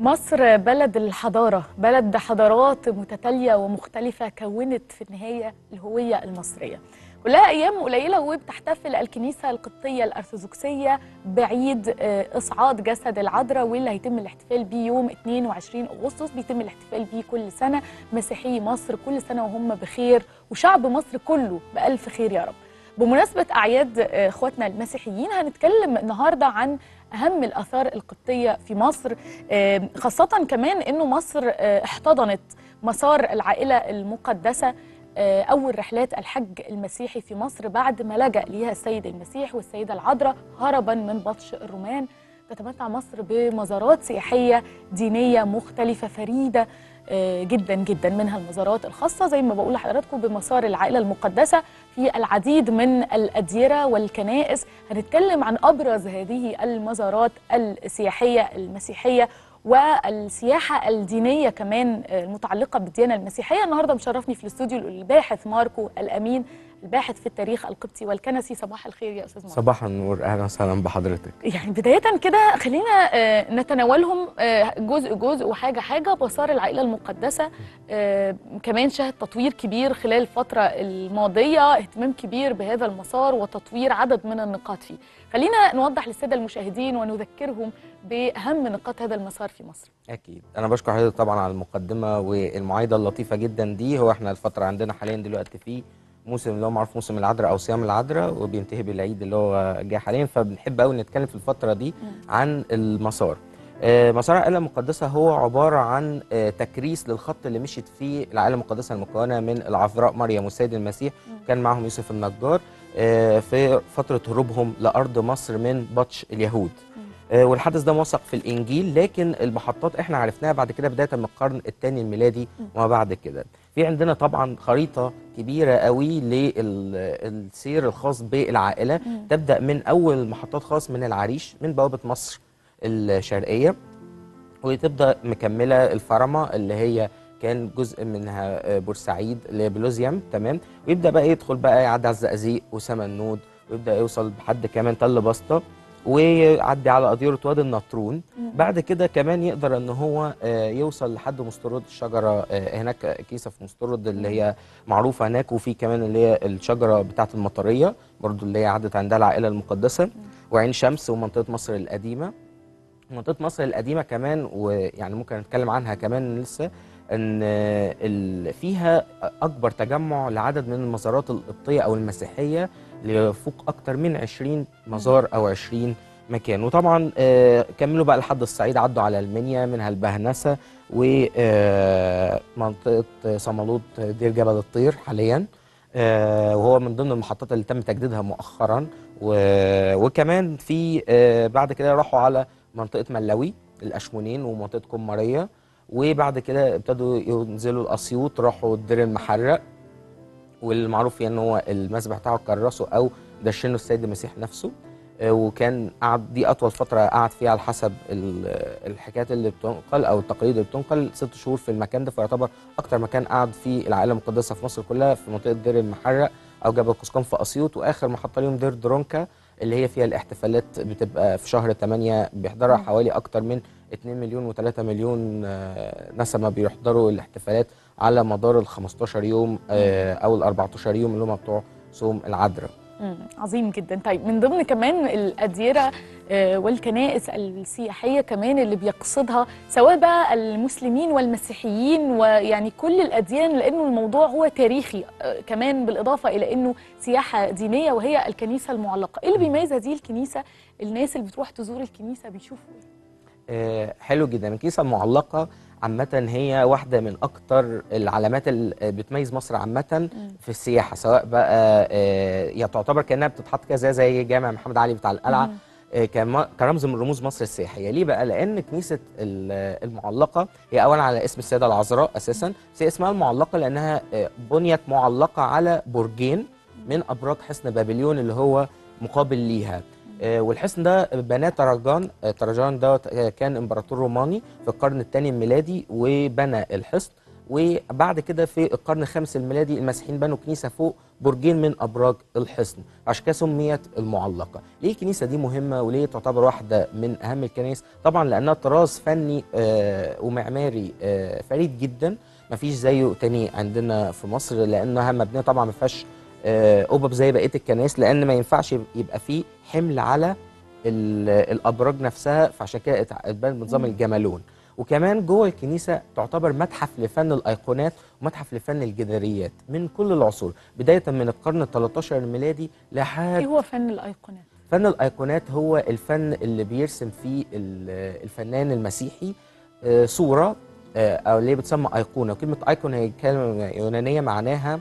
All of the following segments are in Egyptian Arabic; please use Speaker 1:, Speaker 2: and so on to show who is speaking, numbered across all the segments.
Speaker 1: مصر بلد الحضارة بلد حضارات متتالية ومختلفة كونت في النهاية الهوية المصرية كلها أيام قليلة وبتحتفل الكنيسة القبطية الأرثوذكسية بعيد آه، إصعاد جسد العذراء واللي هيتم الاحتفال بيه يوم 22 أغسطس بيتم الاحتفال بيه كل سنة مسيحي مصر كل سنة وهم بخير وشعب مصر كله بألف خير يا رب بمناسبة أعياد آه، إخواتنا المسيحيين هنتكلم النهاردة عن أهم الآثار القبطية في مصر آه، خاصة كمان أنه مصر آه، احتضنت مسار العائلة المقدسة آه، أول رحلات الحج المسيحي في مصر بعد ما لجأ ليها السيد المسيح والسيدة العذراء هربا من بطش الرومان تتمتع مصر بمزارات سياحية دينية مختلفة فريدة آه، جدا جدا منها المزارات الخاصة زي ما بقول لحضراتكم بمسار العائلة المقدسة في العديد من الأديرة والكنائس هنتكلم عن أبرز هذه المزارات السياحية المسيحية والسياحة الدينية كمان آه، المتعلقة بالديانة المسيحية النهاردة مشرفني في الاستوديو الباحث ماركو الأمين الباحث في التاريخ القبطي والكنسي صباح الخير يا أستاذ ماركو
Speaker 2: صباح النور اهلا وسهلا بحضرتك
Speaker 1: يعني بداية كده خلينا آه، نتناولهم آه، جزء جزء وحاجة حاجة مسار العائلة المقدسة آه، كمان شهد تطوير كبير خلال الفترة الماضية اهتمام كبير بهذا المسار وتطوير عدد من النقاط فيه خلينا نوضح للسادة المشاهدين ونذكرهم بأهم نقاط هذا المسار في مصر
Speaker 2: اكيد انا بشكر حضرتك طبعا على المقدمه والمعايده اللطيفه جدا دي هو احنا الفتره عندنا حاليا دلوقتي في موسم اللي هو معروف موسم العذراء او صيام العذراء وبينتهي بالعيد اللي هو جاي حاليا فبنحب قوي نتكلم في الفتره دي عن المسار آه، مسار العائله المقدسه هو عباره عن آه، تكريس للخط اللي مشيت فيه العائله المقدسه المكونه من العذراء مريم والسيد المسيح كان معهم يوسف النجار آه، في فتره هروبهم لارض مصر من بطش اليهود آه، والحدث ده موثق في الانجيل لكن المحطات احنا عرفناها بعد كده بدايه من القرن الثاني الميلادي وما بعد كده في عندنا طبعا خريطه كبيره قوي للسير الخاص بالعائله تبدا من اول محطات خاص من العريش من بوابه مصر الشرقيه وتبدا مكمله الفرمه اللي هي كان جزء منها آه، بورسعيد اللي هي بلوزيوم تمام ويبدا بقى يدخل بقى يعدي على الزقازيق وسمنود ويبدا يوصل لحد كمان تل بسطه ويعدي على أديرة وادي النطرون بعد كده كمان يقدر ان هو آه، يوصل لحد مسترد الشجره آه، هناك كيسه في مسترد اللي هي معروفه هناك وفي كمان اللي هي الشجره بتاعه المطريه برضو اللي هي عدت عندها العائله المقدسه وعين شمس ومنطقه مصر القديمه منطقه مصر القديمه كمان ويعني ممكن نتكلم عنها كمان لسه ان آه، ال- فيها اكبر تجمع لعدد من المزارات القبطيه او المسيحيه ليفوق اكتر من 20 مزار او 20 مكان وطبعا آه، كملوا بقى لحد الصعيد عدوا على المنيا منها البهنسه ومنطقه صمالوط دير جبل الطير حاليا آه، وهو من ضمن المحطات اللي تم تجديدها مؤخرا و- وكمان في آه، بعد كده راحوا على منطقه ملاوي الاشمونين ومنطقه كماريه وبعد كده ابتدوا ينزلوا الاسيوط راحوا الدير المحرق والمعروف فيه ان هو المسبح بتاعه كرسه او دشنه السيد المسيح نفسه آه، وكان قعد دي اطول فتره قعد فيها على حسب ال- الحكايات اللي بتنقل او التقاليد اللي بتنقل ست شهور في المكان ده فيعتبر اكتر مكان قعد فيه العائله المقدسه في مصر كلها في منطقه دير المحرق او جبل قسقام في اسيوط واخر محطه ليهم دير درونكا اللي هي فيها الاحتفالات بتبقى في شهر 8 بيحضرها حوالي اكتر من 2 مليون و3 مليون آه، نسمه بيحضروا الاحتفالات على مدار ال 15 يوم آه، او ال 14 يوم اللي هم بتوع صوم العذراء
Speaker 1: مم، عظيم جدا طيب من ضمن كمان الأديرة آه، والكنائس السياحية كمان اللي بيقصدها سواء بقى المسلمين والمسيحيين ويعني كل الأديان لأنه الموضوع هو تاريخي آه، كمان بالإضافة إلى أنه سياحة دينية وهي الكنيسة المعلقة إيه اللي بيميز هذه الكنيسة الناس اللي بتروح تزور الكنيسة بيشوفوا إيه؟
Speaker 2: آه، حلو جدا الكنيسه المعلقه عامة هي واحدة من أكتر العلامات اللي بتميز مصر عامة في السياحة سواء بقى آه، هي تعتبر كأنها بتتحط كده زي زي جامع محمد علي بتاع القلعة
Speaker 1: مم.
Speaker 2: آه، كم- كرمز من رموز مصر السياحية ليه بقى؟ لأن كنيسة ال- المعلقة هي أولا على اسم السيدة العذراء أساسا بس هي اسمها المعلقة لأنها آه، بنيت معلقة على برجين من أبراج حصن بابليون اللي هو مقابل ليها آه، والحصن ده بناه تراجان آه، تراجان دوت آه، كان امبراطور روماني في القرن الثاني الميلادي وبنى الحصن وبعد كده في القرن الخامس الميلادي المسيحيين بنوا كنيسه فوق برجين من ابراج الحصن عشان كده سميت المعلقه ليه الكنيسه دي مهمه وليه تعتبر واحده من اهم الكنائس طبعا لانها طراز فني آه، ومعماري آه، فريد جدا مفيش زيه تاني عندنا في مصر لانها مبنيه طبعا ما فيهاش آه، قبب زي بقيه الكنائس لان ما ينفعش يبقى فيه حمل على ال- الابراج نفسها فعشان كده ات- اتبنت بنظام
Speaker 1: مم.
Speaker 2: الجمالون وكمان جوه الكنيسه تعتبر متحف لفن الايقونات ومتحف لفن الجداريات من كل العصور بدايه من القرن ال 13 الميلادي لحد
Speaker 1: ايه هو فن الايقونات
Speaker 2: فن الايقونات هو الفن اللي بيرسم فيه ال- الفنان المسيحي آه، صوره آه، او اللي هي بتسمى ايقونه وكلمه ايقونه هي كلمه يونانيه معناها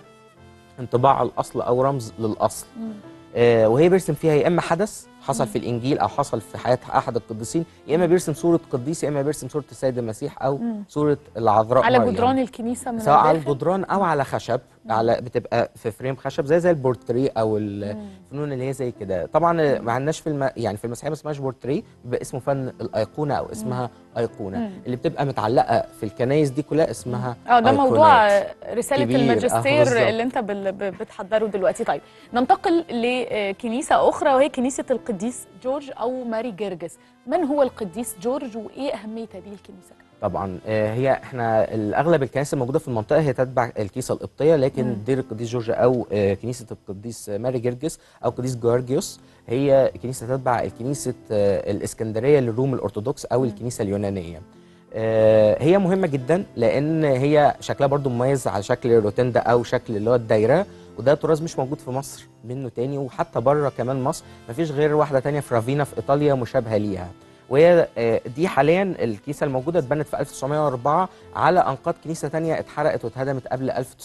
Speaker 2: انطباع الاصل او رمز للاصل
Speaker 1: مم.
Speaker 2: آه، وهي بيرسم فيها يا اما حدث حصل في الانجيل او حصل في حياه احد القديسين يا اما بيرسم صوره قديس يا اما بيرسم صوره السيد المسيح او
Speaker 1: مم.
Speaker 2: صوره العذراء
Speaker 1: على
Speaker 2: مريم.
Speaker 1: جدران الكنيسه من
Speaker 2: سواء على
Speaker 1: الداخل؟
Speaker 2: الجدران او على خشب
Speaker 1: مم.
Speaker 2: على بتبقى في فريم خشب زي زي البورتريه او ال-
Speaker 1: مم.
Speaker 2: الفنون اللي هي زي كده طبعا ما عندناش في الم... يعني في المسيحيه ما اسمهاش بورتريه بيبقى اسمه فن الايقونه او اسمها ايقونه
Speaker 1: مم.
Speaker 2: اللي بتبقى متعلقه في الكنايس دي كلها اسمها
Speaker 1: اه ده موضوع
Speaker 2: أيقونات.
Speaker 1: آه، رساله
Speaker 2: كبير، آه،
Speaker 1: الماجستير
Speaker 2: بالظبط.
Speaker 1: اللي انت بال- ب- بتحضره دلوقتي طيب ننتقل لكنيسه اخرى وهي كنيسه القديس جورج او ماري جرجس من هو القديس جورج وايه اهميه هذه الكنيسه
Speaker 2: طبعا آه، هي احنا الاغلب الكنائس الموجوده في المنطقه هي تتبع الكنيسه القبطيه لكن
Speaker 1: مم.
Speaker 2: دير القديس جورج او آه، كنيسه القديس ماري جرجس او القديس جورجيوس هي كنيسه تتبع الكنيسه آه، الاسكندريه للروم الارثوذكس او
Speaker 1: مم.
Speaker 2: الكنيسه اليونانيه آه، هي مهمه جدا لان هي شكلها برضو مميز على شكل الروتندا او شكل اللي هو الدايره وده طراز مش موجود في مصر منه تاني وحتى بره كمان مصر مفيش غير واحده تانية في رافينا في ايطاليا مشابهه ليها وهي آه، دي حاليا الكنيسه الموجوده اتبنت في 1904 على انقاض كنيسه تانية اتحرقت واتهدمت قبل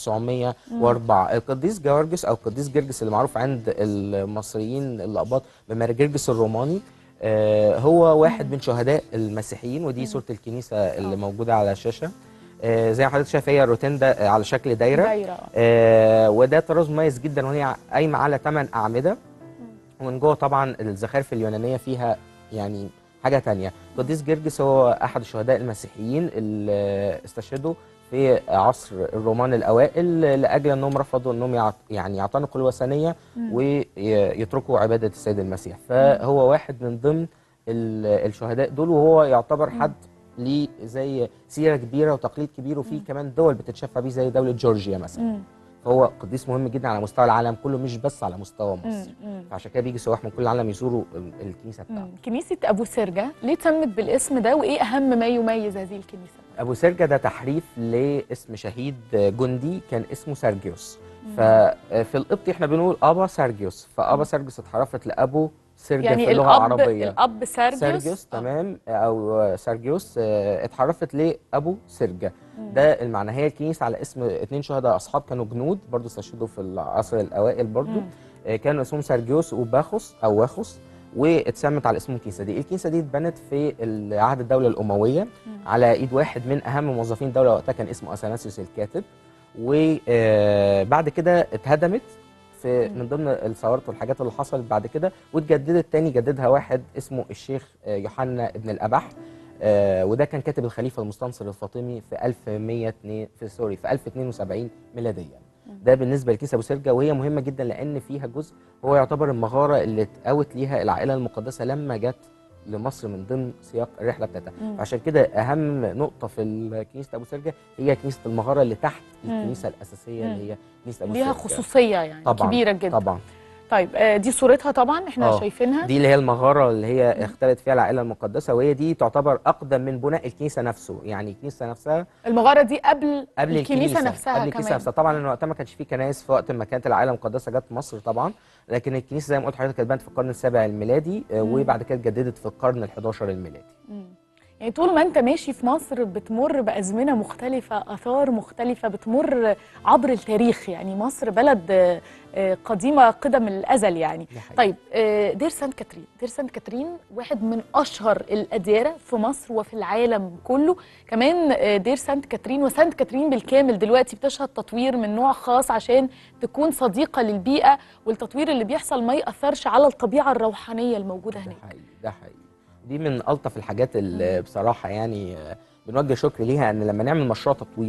Speaker 2: 1904 القديس جورجس او القديس جرجس اللي معروف عند المصريين الاباط بماري جرجس الروماني آه، هو واحد من شهداء المسيحيين ودي صوره الكنيسه اللي
Speaker 1: آه.
Speaker 2: موجوده على الشاشه آه، زي ما حضرتك شايف هي روتندا آه، على شكل دايره
Speaker 1: دايره آه.
Speaker 2: آه، وده طراز مميز جدا وهي قايمه على ثمان اعمده ومن جوه طبعا الزخارف اليونانيه فيها يعني حاجه تانية قديس جرجس هو احد الشهداء المسيحيين اللي استشهدوا في عصر الرومان الاوائل لاجل انهم رفضوا انهم يعت يعني يعتنقوا الوثنيه
Speaker 1: مم.
Speaker 2: ويتركوا عباده السيد المسيح فهو واحد من ضمن ال- الشهداء دول وهو يعتبر
Speaker 1: مم.
Speaker 2: حد ليه زي سيره كبيره وتقليد كبير وفي
Speaker 1: مم.
Speaker 2: كمان دول بتتشفع بيه زي دوله جورجيا مثلا
Speaker 1: مم.
Speaker 2: فهو قديس مهم جدا على مستوى العالم كله مش بس على مستوى
Speaker 1: مم.
Speaker 2: مصر
Speaker 1: مم.
Speaker 2: فعشان كده بيجي سواح من كل العالم يزوروا ال- الكنيسه بتاعته
Speaker 1: مم. كنيسه ابو سرجه ليه تمت بالاسم ده وايه اهم ما يميز هذه الكنيسه
Speaker 2: ابو سرجة ده تحريف لاسم شهيد جندي كان اسمه سرجيوس
Speaker 1: مم.
Speaker 2: ففي القبطي احنا بنقول ابا سرجيوس فابا سرجيوس اتحرفت لابو سرجة
Speaker 1: يعني
Speaker 2: في اللغه
Speaker 1: الاب
Speaker 2: العربيه
Speaker 1: الاب سيرجيوس
Speaker 2: سرجيوس
Speaker 1: آه.
Speaker 2: تمام او سرجيوس آه، اتحرفت لابو سرجة
Speaker 1: مم.
Speaker 2: ده المعنى هي الكنيسه على اسم اتنين شهداء اصحاب كانوا جنود برضو استشهدوا في العصر الاوائل برضو
Speaker 1: مم.
Speaker 2: آه، كانوا اسمهم سرجيوس وباخوس او واخوس واتسمت على اسم الكنيسه دي الكنيسه دي اتبنت في ال- عهد الدوله الامويه
Speaker 1: مم.
Speaker 2: على ايد واحد من اهم موظفين الدوله وقتها كان اسمه اثناسيوس الكاتب وبعد كده اتهدمت في
Speaker 1: مم.
Speaker 2: من ضمن الثورات والحاجات اللي حصلت بعد كده واتجددت تاني جددها واحد اسمه الشيخ آه، يوحنا ابن الابح آه، وده كان كاتب الخليفه المستنصر الفاطمي في 1102 في سوري في 1072 ميلاديا
Speaker 1: مم.
Speaker 2: ده بالنسبه لكنيسه ابو سرجه وهي مهمه جدا لان فيها جزء هو يعتبر المغاره اللي اتقوت ليها العائله المقدسه لما جت لمصر من ضمن سياق الرحله بتاعتها
Speaker 1: مم.
Speaker 2: عشان كده اهم نقطه في ال- كنيسه ابو سرجه هي كنيسه المغاره اللي تحت
Speaker 1: مم.
Speaker 2: الكنيسه الاساسيه
Speaker 1: مم.
Speaker 2: اللي هي كنيسه ابو
Speaker 1: ليها
Speaker 2: سرجة.
Speaker 1: خصوصيه يعني
Speaker 2: طبعاً،
Speaker 1: كبيره جدا
Speaker 2: طبعا
Speaker 1: طيب آه، دي صورتها طبعا احنا
Speaker 2: آه،
Speaker 1: شايفينها
Speaker 2: دي اللي هي المغاره اللي هي
Speaker 1: مم.
Speaker 2: اختلت فيها العائله المقدسه وهي دي تعتبر اقدم من بناء الكنيسه نفسه يعني الكنيسه نفسها
Speaker 1: المغاره دي قبل,
Speaker 2: قبل
Speaker 1: الكنيسه نفسها
Speaker 2: قبل الكنيسه
Speaker 1: كمان
Speaker 2: نفسها طبعا لان وقتها ما كانش في كنائس في وقت ما كانت العائله المقدسه جت مصر طبعا لكن الكنيسه زي ما قلت لحضرتك كانت بنت في القرن السابع الميلادي آه،
Speaker 1: مم.
Speaker 2: وبعد كده اتجددت في القرن ال11 الميلادي
Speaker 1: مم. يعني طول ما انت ماشي في مصر بتمر بازمنه مختلفه اثار مختلفه بتمر عبر التاريخ يعني مصر بلد آه، آه، قديمه قدم الازل يعني
Speaker 2: دي حقيقة.
Speaker 1: طيب آه، دير سانت كاترين دير سانت كاترين واحد من اشهر الاديره في مصر وفي العالم كله كمان آه، دير سانت كاترين وسانت كاترين بالكامل دلوقتي بتشهد تطوير من نوع خاص عشان تكون صديقه للبيئه والتطوير اللي بيحصل ما ياثرش على الطبيعه الروحانيه الموجوده
Speaker 2: ده
Speaker 1: هناك
Speaker 2: حقيقي ده حقيقي دي من الطف الحاجات اللي بصراحه يعني آه، بنوجه شكر ليها ان لما نعمل مشروع تطوير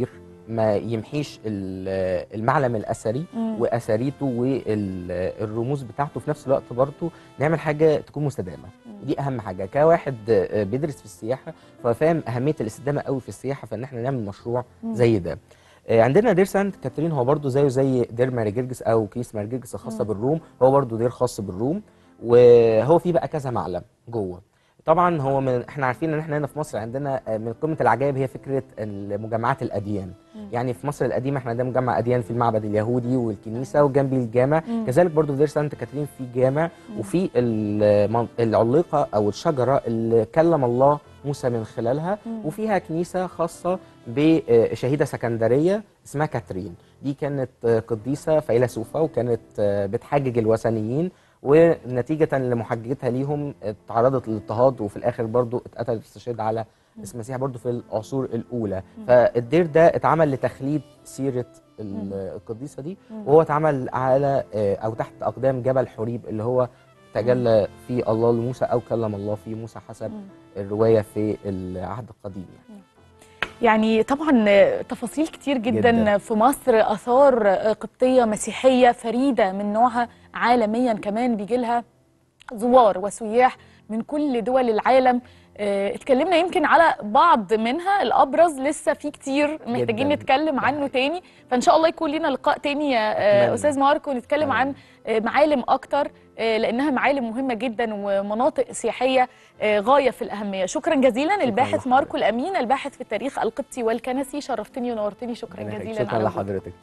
Speaker 2: ما يمحيش ال- المعلم الاثري
Speaker 1: مم.
Speaker 2: واثريته والرموز بتاعته في نفس الوقت برضه نعمل حاجه تكون مستدامه ودي اهم حاجه كواحد آه، بيدرس في السياحه ففاهم اهميه الاستدامه قوي في السياحه فان احنا نعمل مشروع
Speaker 1: مم.
Speaker 2: زي ده آه، عندنا دير سانت كاترين هو برضه زيه زي دير ماريجرجس او كيس ماريجرجس الخاصه
Speaker 1: مم.
Speaker 2: بالروم هو برضه دير خاص بالروم وهو فيه بقى كذا معلم جوه طبعا هو من احنا عارفين ان احنا هنا في مصر عندنا آه، من قمه العجائب هي فكره مجمعات الاديان
Speaker 1: مم.
Speaker 2: يعني في مصر القديمه احنا عندنا مجمع اديان في المعبد اليهودي والكنيسه وجنبي الجامع
Speaker 1: مم.
Speaker 2: كذلك برضو في دير سانت كاترين في جامع
Speaker 1: مم.
Speaker 2: وفي المن- العليقه او الشجره اللي كلم الله موسى من خلالها
Speaker 1: مم.
Speaker 2: وفيها كنيسه خاصه بشهيده سكندريه اسمها كاترين دي كانت آه، قديسه فيلسوفه وكانت آه، بتحجج الوثنيين ونتيجة لمحاججتها ليهم تعرضت للاضطهاد وفي الآخر برضو اتقتلت استشهاد على اسم المسيح برضو في العصور الأولى
Speaker 1: مم.
Speaker 2: فالدير ده اتعمل لتخليد سيرة ال-
Speaker 1: مم.
Speaker 2: القديسة دي
Speaker 1: مم.
Speaker 2: وهو اتعمل على آه، أو تحت أقدام جبل حريب اللي هو تجلى فيه الله لموسى أو كلم الله فيه موسى حسب
Speaker 1: مم.
Speaker 2: الرواية في العهد القديم يعني.
Speaker 1: يعني طبعا تفاصيل كتير جدا, جدا.
Speaker 2: جداً.
Speaker 1: في مصر اثار قبطيه مسيحيه فريده من نوعها عالميا كمان بيجي لها زوار وسياح من كل دول العالم آه، اتكلمنا يمكن على بعض منها الابرز لسه في كتير محتاجين
Speaker 2: جداً.
Speaker 1: نتكلم
Speaker 2: ده
Speaker 1: عنه
Speaker 2: حقيقي.
Speaker 1: تاني فان شاء الله يكون لنا لقاء تاني يا آه،
Speaker 2: أتمنى.
Speaker 1: استاذ ماركو نتكلم
Speaker 2: أتمنى.
Speaker 1: عن آه، معالم اكتر آه، لانها معالم مهمه جدا ومناطق سياحيه آه، غايه في الاهميه شكرا جزيلا الباحث
Speaker 2: لحضرتك.
Speaker 1: ماركو الامين الباحث في التاريخ القبطي والكنسي شرفتني ونورتني شكرا
Speaker 2: ربنا يخليك.
Speaker 1: جزيلا
Speaker 2: شكرا
Speaker 1: على وجودك.
Speaker 2: لحضرتك